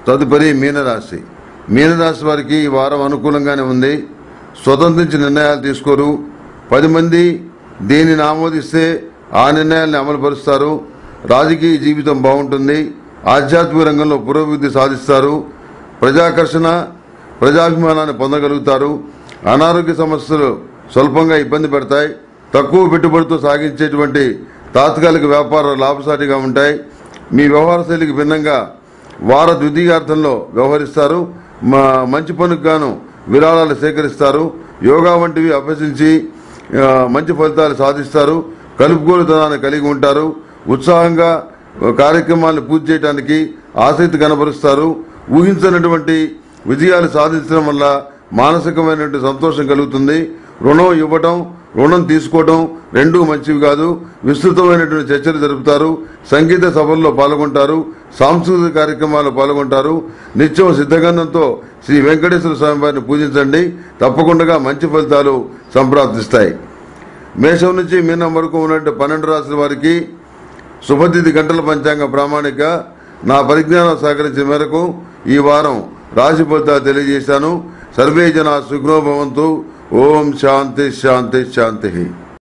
తదుపరి మీనరాశి మీనరాశి వారికి ఈ వారం అనుకూలంగానే ఉంది స్వతంత్రించి నిర్ణయాలు తీసుకోరు పది మంది దేనిని ఆమోదిస్తే ఆ నిర్ణయాల్ని అమలుపరుస్తారు రాజకీయ జీవితం బాగుంటుంది ఆధ్యాత్మిక రంగంలో పురోభివృద్ధి సాధిస్తారు ప్రజాకర్షణ ప్రజాభిమానాన్ని పొందగలుగుతారు అనారోగ్య సమస్యలు స్వల్పంగా ఇబ్బంది పెడతాయి తక్కువ పెట్టుబడితో సాగించేటువంటి తాత్కాలిక వ్యాపారాలు లాభసాటిగా ఉంటాయి మీ వ్యవహార శైలికి భిన్నంగా వార ద్వితీయార్థంలో వ్యవహరిస్తారు మా మంచి పనికి గాను విరాళాలు సేకరిస్తారు యోగా వంటివి అభ్యసించి ఆ, మంచి ఫలితాలు సాధిస్తారు కలుపుగోలుతనాన్ని కలిగి ఉంటారు ఉత్సాహంగా కార్యక్రమాలను పూర్తి చేయడానికి ఆసక్తి కనబరుస్తారు ఊహించనటువంటి విజయాలు సాధించడం వల్ల మానసికమైనటువంటి సంతోషం కలుగుతుంది రుణం ఇవ్వటం రుణం తీసుకోవడం రెండూ మంచివి కాదు విస్తృతమైనటువంటి చర్చలు జరుపుతారు సంగీత సభల్లో పాల్గొంటారు సాంస్కృతిక కార్యక్రమాల్లో పాల్గొంటారు నిత్యం సిద్ధగంధంతో శ్రీ వెంకటేశ్వర స్వామి వారిని పూజించండి తప్పకుండా మంచి ఫలితాలు సంప్రాప్తిస్తాయి మేషం నుంచి మీనం వరకు ఉన్నట్టు పన్నెండు రాసుల వారికి శుభతిథి గంటల పంచాంగ ప్రామాణిక నా పరిజ్ఞానం సహకరించిన మేరకు ఈ వారం రాశి ఫలితాలు తెలియజేశాను సర్వే జన సుఖనో భవంతు ఓం శాంతి శాంతి శాంతి